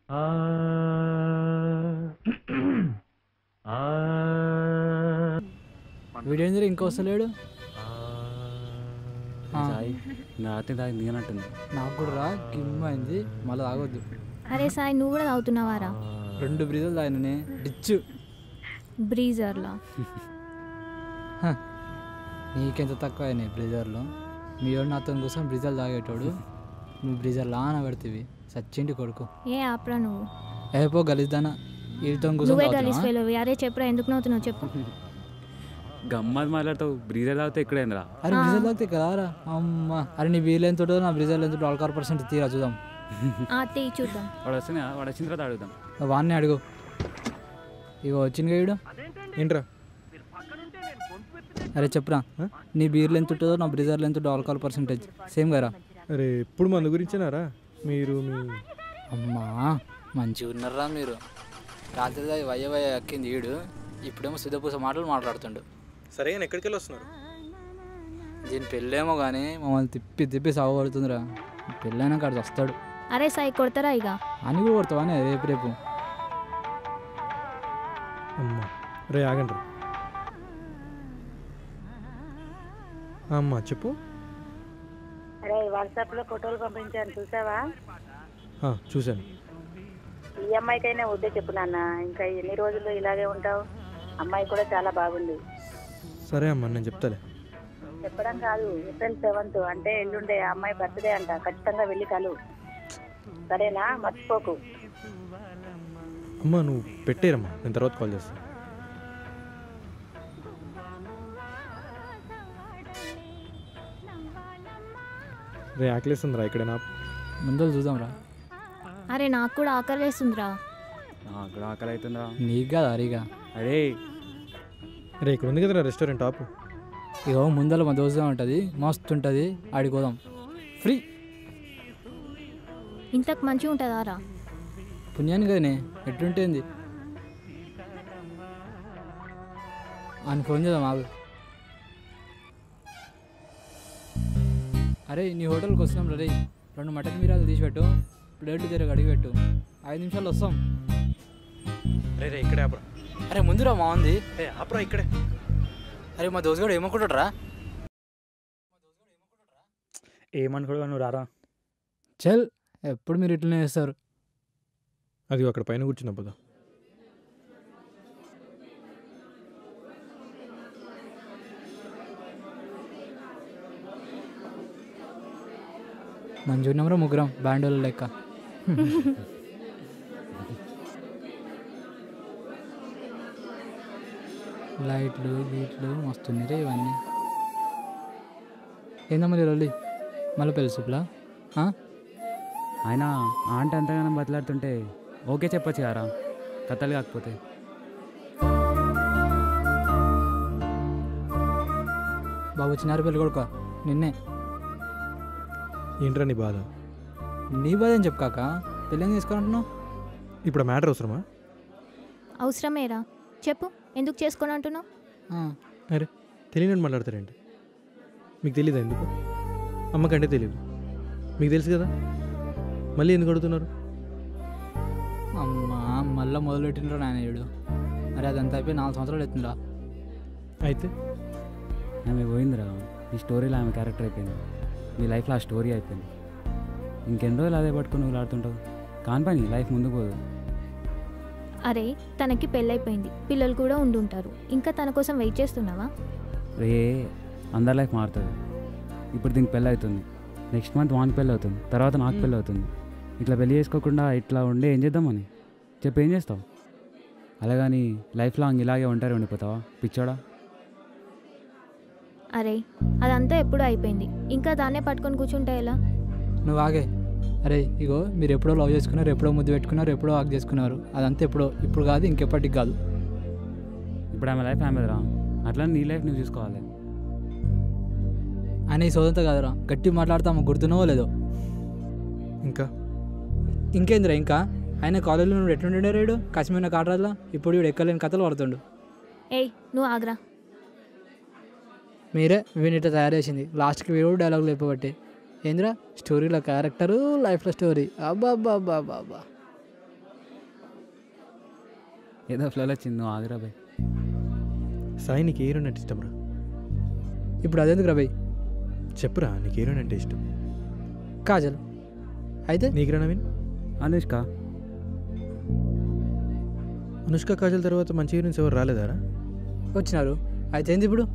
వీడేంద్ర ఇంకా వస్తలేడు ఆ. సాయి రాత్రి దాకా దిగనట్టుంది నాకు కూడా రా కిమ్మైంది మళ్ళీ తాగొద్దు అరే సాయి నువ్వు కూడా తాగుతున్నావారా రెండు బ్రీజులు తాగిననే డిచ్చు బ్రీజర్లా హ. నీకెంత తక్కువ అయినాయి బ్రీజర్లో మీ వాడు నాతో కోసం బ్రీజర్లు తాగేటోడు నువ్వు బ్రీజర్ లాన పెడతావి సచ్చింటి కొడుకు ఏ ఆపరా నువ్వు ఏపో గలిద్దానా వీళ్ళతో కూర్చొని నువ్వే తాగుతున్నావా? గలీస్ ఫెయిల్ అరే చెప్పురా ఎందుకు నవ్వుతున్నావు చెప్పు గమ్మత్ మాట్లాడతావు బ్రీజర్ తాగితే ఇక్కడేంద్రా అరే బ్రీజర్ తాగితే కదారా అమ్మ అరే నీ వీలు ఎంత ఉంటుందో నా బ్రీజర్ ఎంత ఆల్కహాల్ పర్సెంట్ తీరా చూద్దాం ఆ తీ చూద్దాం వాడు వస్తుంది కదా, వాడు వచ్చిన తర్వాత అడుగుదాం వాడిని అడుగు ఇగో వచ్చింది వీడు ఏంట్రా అరే చెప్పురా నీ బీర్లు ఎంత ఉంటుందో నా బ్రీజర్లు ఎంత ఉంటుందో ఆల్కహాల్ పర్సెంటేజ్ సేమ్ కదా అరే ఎప్పుడు మందు గురించేనారా మీరు మీ అమ్మా మంచిగా ఉన్నారా మీరు రాత్రి దాకా వయ్య వయ్య ఎక్కింది ఈడు ఇప్పుడేమో సిద్ధపూస మాటలు మాట్లాడుతుండు సరే కానీ ఎక్కడికి వెళ్ళి వస్తున్నారు దీని పెళ్ళేమో కానీ మమ్మల్ని తిప్పి తిప్పి సాగుపడుతుందిరా పెళ్ళైనా కాడికి వస్తాడు అరే సాయి కొడతారా ఇక అని కూడా కొడతావానే రేపు రేపు అమ్మ రే ఆగండి అమ్మ చెప్పు అరే వాట్సాప్లో ఫోటోలు పంపించాను చూసావా ఆ, చూశాను ఈ అమ్మాయికైనా వద్దే చెప్పు నాన్న ఇంకా ఎన్ని రోజులు ఇలాగే ఉంటావు అమ్మాయి కూడా చాలా బాగుంది సరే అమ్మ నేను చెప్తాలే చెప్పడం కాదు ఏప్రిల్ సెవెంత్ అంటే ఎల్లుండే ఆ అమ్మాయి బర్త్డే అంట ఖచ్చితంగా వెళ్ళి కలు సరేనా మర్చిపోకు అమ్మ నువ్వు పెట్టేరమ్మా నేను తర్వాత కాల్ చేస్తాను రే ఆకలిస్తుందిరా ఇక్కడ నా ముందర చూద్దాంరా అరే నాకు కూడా ఆకలేస్తుందిరా నాకు కూడా ఆకలి అవుతుందా నీకు కాదు అరిగా అరే రే ఇక్కడ ఉంది కదరా రెస్టారెంట్ ఆపు ఇగో ముందర మా దోశగా ఉంటుంది మస్తు ఉంటుంది ఆడిపోదాం ఫ్రీ ఇంతకు మంచిగా ఉంటుందా రా పుణ్యాన్ని కదనే ఎట్లుంటుంది అని ఫోన్ చేద్దాం ఆగు అరే నీ హోటల్కి వస్తున్నాం రే రెండు మటన్ మీరాలు తీసి పెట్టు ప్లేట్లు తిరగ అడిగి పెట్టు ఐదు నిమిషాలు వస్తాం రే రే ఇక్కడే ఆపరా అరే ముందురా మా ఉంది ఏ ఆపరా ఇక్కడే అరే మా దోశగాడు ఏమనుకుంటాడరా ఏమనుకోడు నువ్వు రారా చల్ ఎప్పుడు మీరు ఇట్లనే చేస్తారు అది అక్కడ పైన కూర్చున్నా పదా మంచిగా ఉన్నాంరా ముగ్గురం బ్యాండోళ్ళ లెక్క లైట్లు గీట్లు మస్తున్నాయి రే ఇవన్నీ ఏందమ్మా రొల్లి మళ్ళీ పెళ్ళిసుప్లా ఆయన ఆంట అంతగానం బతలాడుతుంటే ఓకే చెప్పొచ్చు కారా కథలు కాకపోతే బాబు చిన్నారి పెళ్ళి కొడుక నిన్నే ఏంట్రా నీ బాధ నీ బాధ ఏం చెప్పాక పెళ్ళేం తీసుకోనంటున్నావు ఇప్పుడు మ్యాటర్ అవసరమా అవసరమేరా చెప్పు ఎందుకు చేసుకొని అంటున్నావు ఆ, అరే తెలియనట్టు మాట్లాడతారేంటి మీకు తెలియదా ఎందుకు అమ్మకంటే తెలియదు మీకు తెలుసు కదా మళ్ళీ ఎందుకు అడుగుతున్నారు అమ్మా మళ్ళీ మొదలెట్టినరా నాయన వీడు మరి అదంతా అయిపోయి నాలుగు సంవత్సరాలు అవుతుందిరా అయితే ఆమె పోయిందిరా ఈ స్టోరీలో ఆమె క్యారెక్టర్ అయిపోయింది నీ లైఫ్లో ఆ స్టోరీ అయిపోయింది ఇంకెన్ని రోజులు అదే పట్టుకుని నువ్వు ఆడుతుంటావు కాని పని లైఫ్ ముందుకు పోదు అరే తనకి పెళ్ళైపోయింది పిల్లలు కూడా ఉండుంటారు ఇంకా తన కోసం వెయిట్ చేస్తున్నావా రే అందరి లైఫ్ మారుతుంది ఇప్పుడు దీనికి పెళ్ళి అవుతుంది నెక్స్ట్ మంత్ వానికి పెళ్ళి అవుతుంది తర్వాత నాకు పెళ్ళి అవుతుంది ఇట్లా పెళ్ళి చేసుకోకుండా ఇట్లా ఉండే ఏం చేద్దామని చెప్పి ఏం చేస్తావు అలాగని లైఫ్ లాంగ్ ఇలాగే ఉంటారు ఉండిపోతావా పిచ్చోడా అరే అదంతా ఎప్పుడూ అయిపోయింది ఇంకా దాన్నే పట్టుకొని కూర్చుంటే ఎలా నువ్వు ఆగే అరే ఇగో మీరు ఎప్పుడో లవ్ చేసుకున్నారు ఎప్పుడో ముద్దు పెట్టుకున్నారు ఎప్పుడో ఆగ్ చేసుకున్నారు అదంతా ఎప్పుడో ఇప్పుడు కాదు ఇంకెప్పటికి కాదు ఇప్పుడు ఆమె లైఫ్ ఆమె రా అట్లా నీ లైఫ్ నువ్వు చూసుకోవాలి ఆయన ఈ సోదంతా కాదురా గట్టి మాట్లాడతాము గుర్తునో లేదో ఇంకా ఇంకేందిరా ఇంకా ఆయన కాలేజీలో నువ్వు ఎట్లుండే రేడు కాశ్మీర్ కాటరాజులా ఇప్పుడు వీడు ఎక్కలేని కథలు పడుతుండు ఏయ్ నువ్వు ఆగ్రా మీరే వీని ఇట్లా తయారు చేసింది లాస్ట్కి వీడు డైలాగ్ లేపబట్టి ఏందిరా స్టోరీలో క్యారెక్టరు లైఫ్లో స్టోరీ అబ్బా అబ్బా అబ్బా అబ్బా అబ్బా ఏదో ఫ్లోలో వచ్చింది నువ్వు ఆగిరా బాయ్ సాయి నీకు ఏ హీరోయిన్ అంటే ఇష్టం రా ఇప్పుడు అదెందుకు రాబాయ్ చెప్పురా నీకు ఏ హీరోయిన్ అంటే ఇష్టం కాజల్ అయితే నీకురా నవీన్ అనుష్క అనుష్క కాజల్ తర్వాత మంచి హీరోయిన్స్ ఎవరు రాలేదారా వచ్చినారు అయితే ఏంది ఇప్పుడు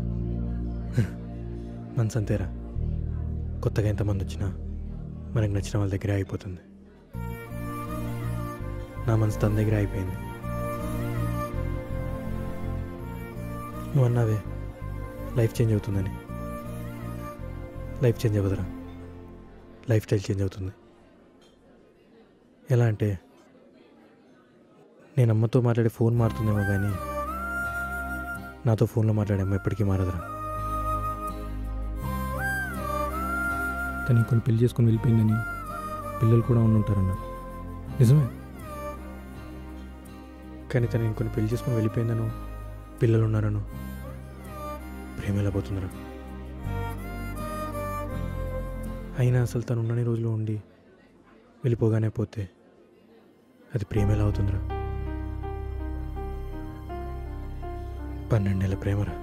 మనసు అంతేరా కొత్తగా ఎంతమంది వచ్చినా మనకు నచ్చిన వాళ్ళ దగ్గరే అయిపోతుంది నా మనసు తన దగ్గర అయిపోయింది నువ్వు అన్నావే లైఫ్ చేంజ్ అవుతుందని లైఫ్ చేంజ్ అవ్వదురా లైఫ్ స్టైల్ చేంజ్ అవుతుంది ఎలా అంటే నేను అమ్మతో మాట్లాడే ఫోన్ మారుతుందేమో కానీ నాతో ఫోన్లో మాట్లాడే అమ్మ ఎప్పటికీ మారదురా తను ఇంకొని పెళ్లి చేసుకొని వెళ్ళిపోయిందని పిల్లలు కూడా ఉండి ఉంటారన్న నిజమే కానీ తను ఇంకొని పెళ్లి చేసుకొని వెళ్ళిపోయిందను పిల్లలు ఉన్నారను ప్రేమ ఎలా పోతుందిరా అయినా అసలు తను ఉన్నన్ని రోజులు ఉండి వెళ్ళిపోగానే పోతే అది ప్రేమ ఎలా అవుతుందిరా పన్నెండేళ్ళ ప్రేమరా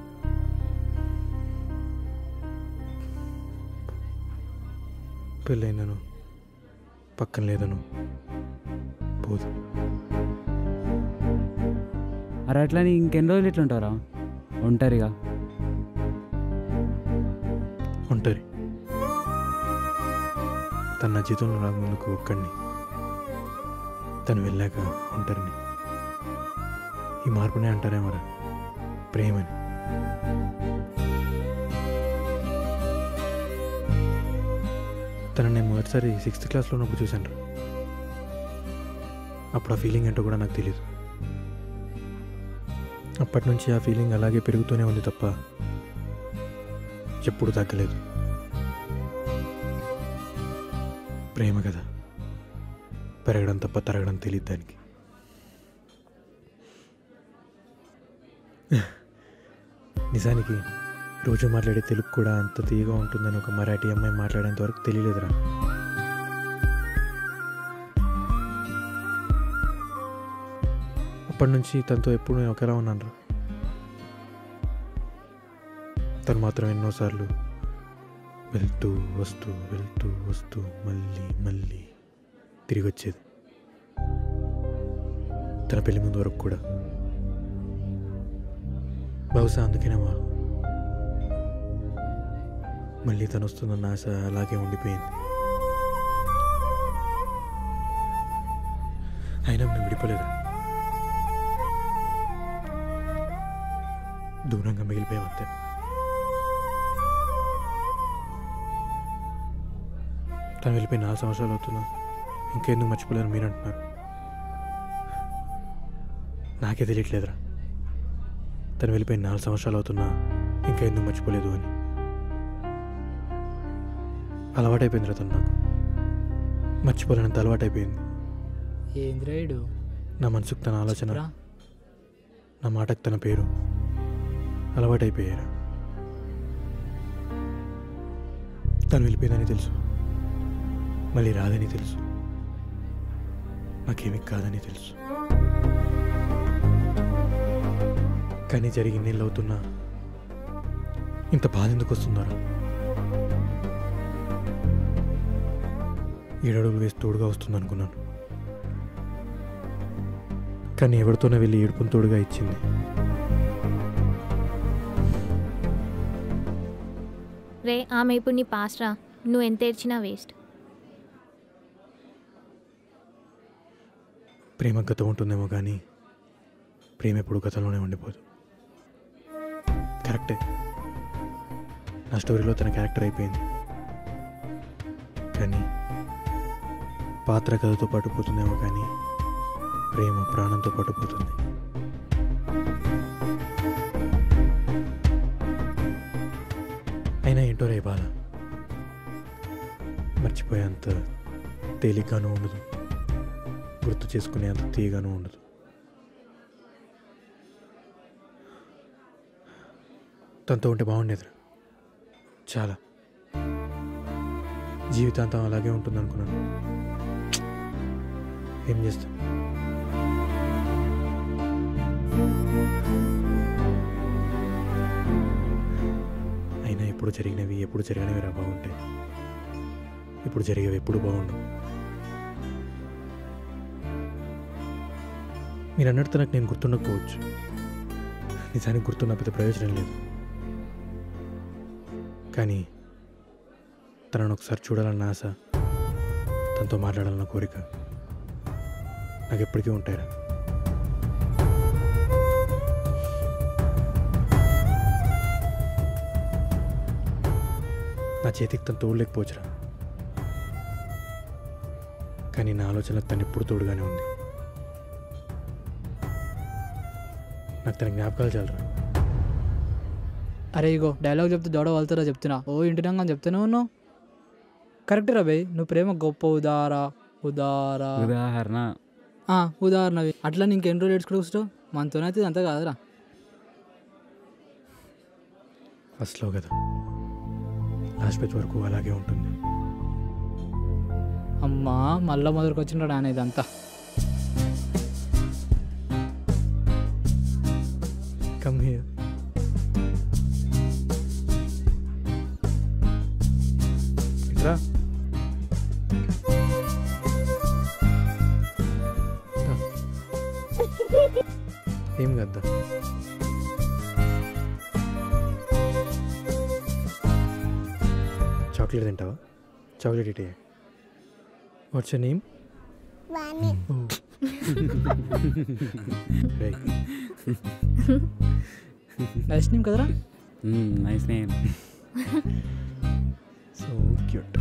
పెళ్ళైందను పక్కన లేదను పోదు అరే అట్లా నీ ఇంకెన్ని రోజులు ఇట్లుంటారా ఒంటరిగా ఒంటరి తన నా జీవితంలో రాకముందుకు ఒక్కడిని తను వెళ్ళాక ఒంటరిని ఈ మార్పునే అంటారేమరా ప్రేమని తను నేను మొదటిసారి సిక్స్త్ క్లాస్లో ఉన్నప్పుడు చూశాను రా అప్పుడు ఆ ఫీలింగ్ ఏంటో కూడా నాకు తెలియదు అప్పటి నుంచి ఆ ఫీలింగ్ అలాగే పెరుగుతూనే ఉంది తప్ప ఎప్పుడు తగ్గలేదు ప్రేమ కదా పెరగడం తప్ప తరగడం తెలియదు దానికి నిజానికి రోజు మాట్లాడే తెలుగు కూడా అంత తీయగా ఉంటుందని ఒక మరాఠీ అమ్మాయి మాట్లాడేంత వరకు తెలియలేదురా అప్పటి నుంచి తనతో ఎప్పుడు నేను ఒకేలా ఉన్నాను రా తను మాత్రం ఎన్నోసార్లు వెళ్తూ వస్తూ వెళ్తూ వస్తూ మళ్ళీ మళ్ళీ తిరిగి వచ్చేది తన పెళ్లి ముందు వరకు కూడా బహుశా అందుకేనేమో మళ్ళీ తను వస్తుందన్న ఆశ అలాగే ఉండిపోయింది అయినా మేము విడిపోలేదు దూరంగా మిగిలిపోయాం అంతే తను వెళ్ళిపోయి నాలుగు సంవత్సరాలు అవుతున్నా ఇంకెందుకు మర్చిపోలేరు మీరు అంటున్నారు నాకే తెలియట్లేదురా తను వెళ్ళిపోయి నాలుగు సంవత్సరాలు అవుతున్నా ఇంకా ఎందుకు మర్చిపోలేదు అని అలవాటైపోయిందిరా తను నాకు మర్చిపోలేనంత అలవాటైపోయింది ఏంది రైడు నా మనసుకు తన ఆలోచన రా నా మాటకు తన పేరు అలవాటైపోయారా తను వెళ్ళిపోయిందని తెలుసు మళ్ళీ రాదని తెలుసు నాకేమి కాదని తెలుసు కానీ జరిగి నీళ్ళు అవుతున్నా ఇంత బాధ ఎందుకు వస్తుందారా ఏడడుగులు వేసి తోడుగా వస్తుంది అనుకున్నాను కానీ ఎవరితోనే వెళ్ళి ఏడుపుని తోడుగా ఇచ్చింది రే ఆమె ఇప్పుడు నీ పాస్ట్ రా నువ్వు ఎంత ఏడ్చినా వేస్ట్ ప్రేమ గతం ఉంటుందేమో కానీ ప్రేమ ఎప్పుడు గతంలోనే ఉండిపోదు కరెక్టే నా స్టోరీలో తన క్యారెక్టర్ అయిపోయింది కానీ పాత్ర కథతో పాటు పోతుందేమో కానీ ప్రేమ ప్రాణంతో పాటు పోతుంది అయినా ఏంటో రే బాధ మర్చిపోయేంత తేలిగ్గానూ ఉండదు గుర్తు చేసుకునే అంత తీయగానూ ఉండదు తనతో ఉంటే బాగుండేది చాలా జీవితాంతం అలాగే ఉంటుంది అనుకున్నాను ఏం చేస్తాం ఒకప్పుడు జరిగినవి ఎప్పుడు జరిగినవి రా బాగుంటాయి ఇప్పుడు జరిగేవి ఎప్పుడు బాగుండవు మీరు అన్నట్టు నాకు నేను గుర్తుండకపోవచ్చు నిజానికి గుర్తున్న పెద్ద ప్రయోజనం లేదు కానీ తనను ఒకసారి చూడాలన్న ఆశ తనతో మాట్లాడాలన్న కోరిక నాకు ఎప్పటికీ ఉంటాయిరా నా చేతికి తను తోడలేకపోవచ్చురా కానీ నా ఆలోచన తను ఎప్పుడు తోడుగానే ఉంది నాకు తన జ్ఞాపకాలు చాలరా అరే ఇగో డైలాగ్ చెప్తే దొడ వలుతారా చెప్తున్నా ఓ ఇంటినాక అని చెప్తూనే ఉన్నావు కరెక్ట్ రా భయ్ నువ్వు ప్రేమ గొప్ప ఉదారా ఉదారా ఉదాహరణ ఆ, ఉదాహరణవి అట్లా నీకు ఎన్ని రోజులు ఏడ్చుకుంటూ కూర్చో మనతోనైతే ఇది అంతా కాదురా ఫస్ట్లో కదా లాస్ట్ పేజ్ వరకు అలాగే ఉంటుంది అమ్మా మళ్ళా మొదలుకు వచ్చినాడు ఆయన ఇదంతా కమ్ హియర్ ఇట్రా దా. ఏం కద్దా చాక్లెట్ తింటావా చాక్లెట్ ఇటే what's name right nice name కదరా nice name so cute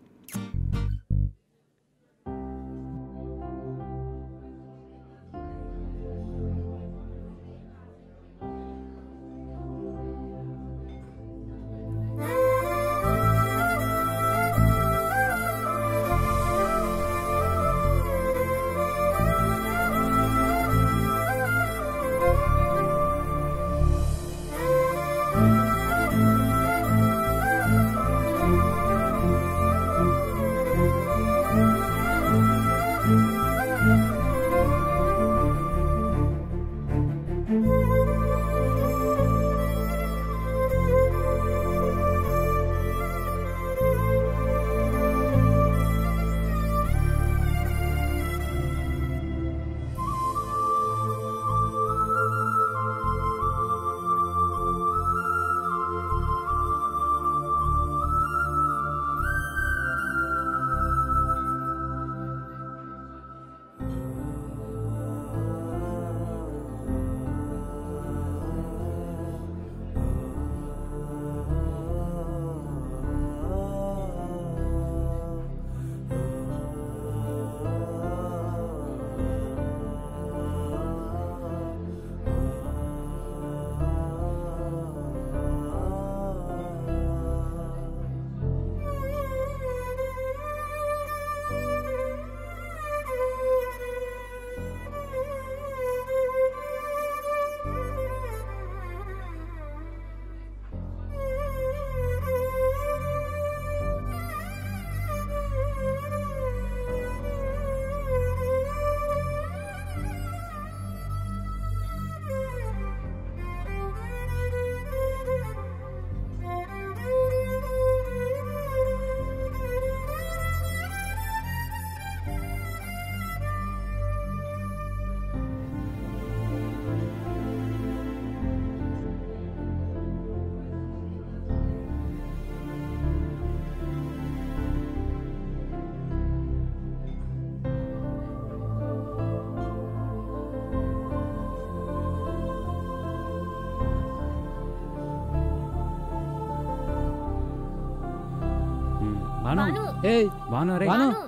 Banu Banu ఏయ్ బాను అరే బాను బాను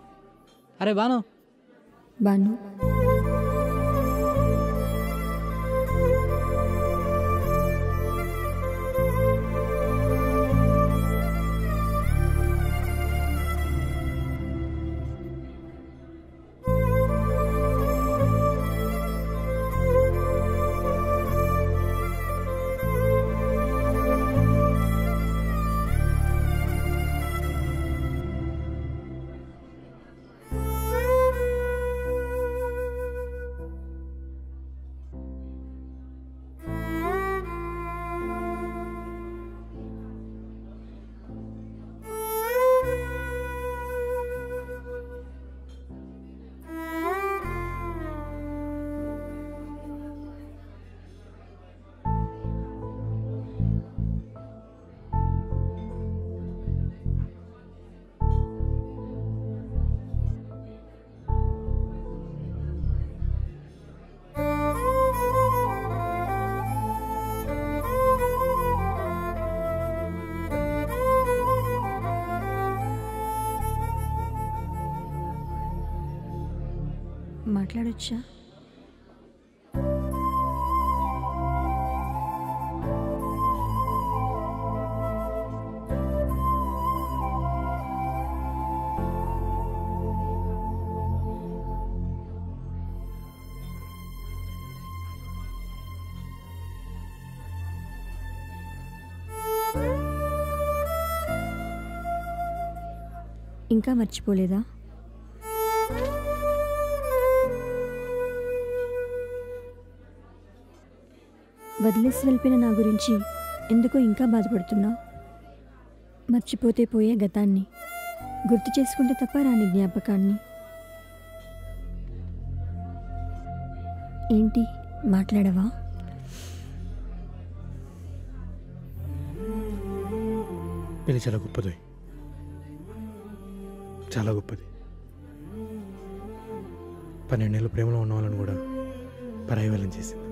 అరే బాను బాను మాట్లాడొచ్చా ఇంకా మర్చిపోలేదా వదిలేసి వెళ్ళిపోయిన నా గురించి ఎందుకో ఇంకా బాధపడుతున్నావు మర్చిపోతే పోయే గతాన్ని గుర్తు చేసుకుంటే తప్ప రాని జ్ఞాపకాన్ని ఏంటి మాట్లాడవా పెళ్లి చాలా గొప్పది చాలా గొప్పది పన్నెండేళ్ళు ప్రేమలో ఉన్న వాళ్ళని కూడా పరాయి వాళ్ళని చేసింది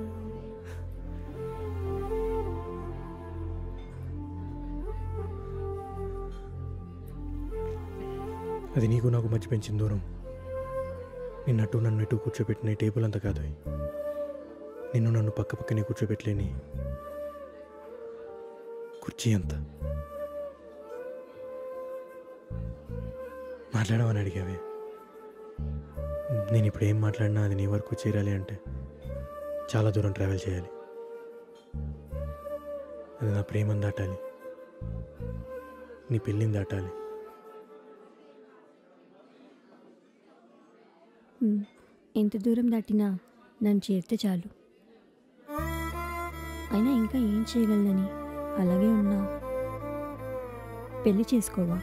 అది నీకు నాకు మధ్య పెంచిన దూరం నిన్నట్టు నన్ను ఇటు కూర్చోబెట్టిన ఈ టేబుల్ అంత కాదు నిన్ను నన్ను పక్క పక్కనే కూర్చోబెట్టలేని కుర్చీ అంత మాట్లాడమని అడిగావే నేను ఇప్పుడు ఏం మాట్లాడినా అది నీ వరకు చేరాలి అంటే చాలా దూరం ట్రావెల్ చేయాలి అది నా ప్రేమను దాటాలి నీ పెళ్ళిని దాటాలి ఉమ్, ఎంత దూరం దాటినా నన్ను చేరితే చాలు అయినా ఇంకా ఏం చేయగలనని అలాగే ఉన్నా పెళ్లి చేసుకోవా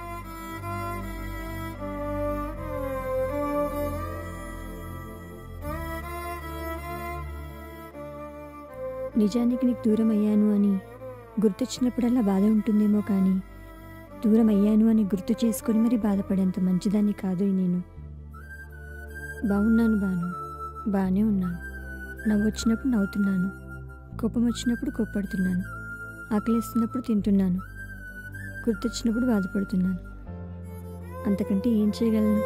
నిజానికి నీకు దూరం అయ్యాను అని గుర్తొచ్చినప్పుడల్లా బాధ ఉంటుందేమో కానీ దూరం అయ్యాను అని గుర్తు చేసుకొని మరి బాధపడేంత మంచిదాన్ని కాదు నేను బాగున్నాను బాను బాగానే ఉన్నాను నవ్వు వచ్చినప్పుడు నవ్వుతున్నాను కోపం వచ్చినప్పుడు కోప్పడుతున్నాను ఆకలిస్తున్నప్పుడు తింటున్నాను గుర్తొచ్చినప్పుడు బాధపడుతున్నాను అంతకంటే ఏం చేయగలను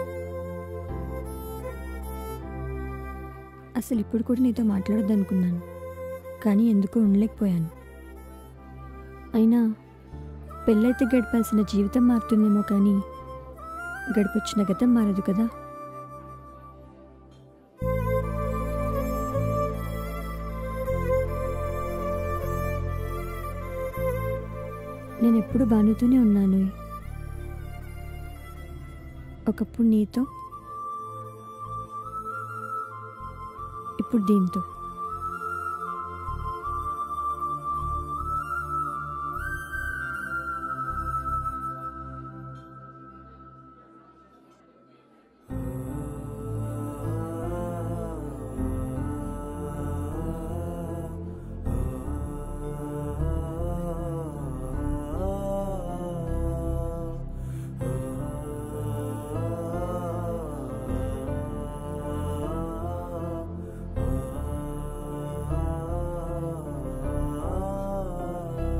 అసలు ఇప్పుడు కూడా నీతో మాట్లాడొద్దనుకున్నాను కానీ ఎందుకో ఉండలేకపోయాను అయినా పెళ్ళైతే గడపాల్సిన జీవితం మారుతుందేమో కానీ గడిపొచ్చిన గతం మారదు కదా నేను ఎప్పుడు బానుతూనే ఉన్నాను ఒకప్పుడు నీతో ఇప్పుడు దీంతో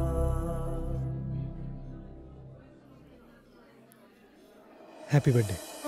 హ్యాపీ బర్త్డే